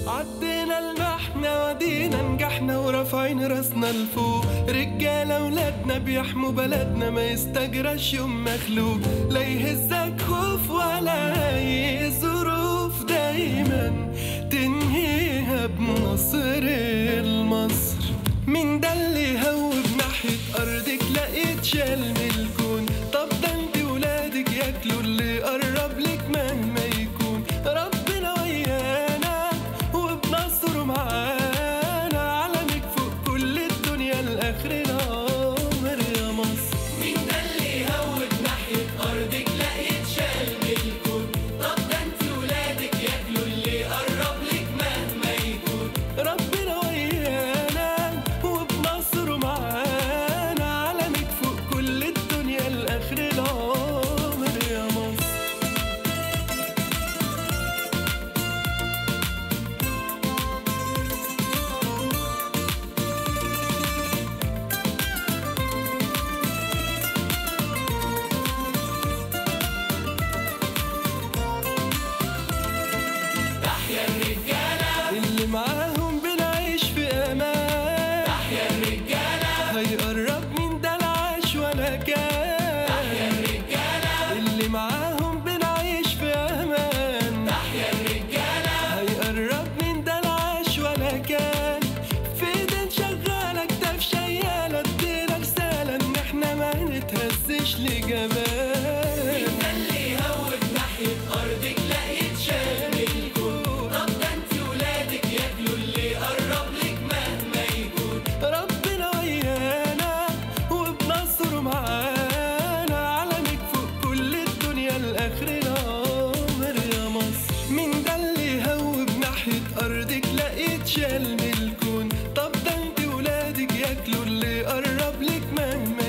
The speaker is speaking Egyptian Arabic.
عدينا المحنة ودينا نجحنا ورافعين راسنا لفوق رجالة ولادنا بيحموا بلدنا ما يستجرش يوم مخلوق لا يهزك خوف ولا أي ظروف دايما تنهيها بنصر المصر مين ده اللي هوب ناحية أرضك لقيت شال من الكون طب ده انت ولادك ياكلوا اللي قرب لك مهما يكون ربنا ويانا وبنصره معانا علمك فوق كل الدنيا لآخر العمر يا مصر مين ده اللي هوب ناحية أرضك لقيت شال من الكون طب ده انت ولادك ياكلوا اللي قرب لك مهما يكون ربنا ويانا وبنصره معانا علمك فوق كل الدنيا لآخر العمر يا مصر تحيا الرجالة اللي معاهم بنعيش في امان تحيا الرجالة هيقرب من ده العاش ولا كان تحيا الرجالة اللي معاهم بنعيش في امان تحيا الرجالة هيقرب من ده العاش ولا كان في ايدين شغالة كتاف شيالة ادينا رسالة ان احنا ما نتهزش لجمال مين ده اللي هوب ناحية أرضك لقيت شال من الكون طب ده انت ولادك ياكلوا اللي قرب لك مهما يكون ربنا ويانا وبنصره معانا علمك فوق كل الدنيا لآخر العمر يا مصر مين ده اللي هوب ناحية أرضك لقيت شال من الكون طب ده انت ولادك ياكلوا اللي قرب لك مهما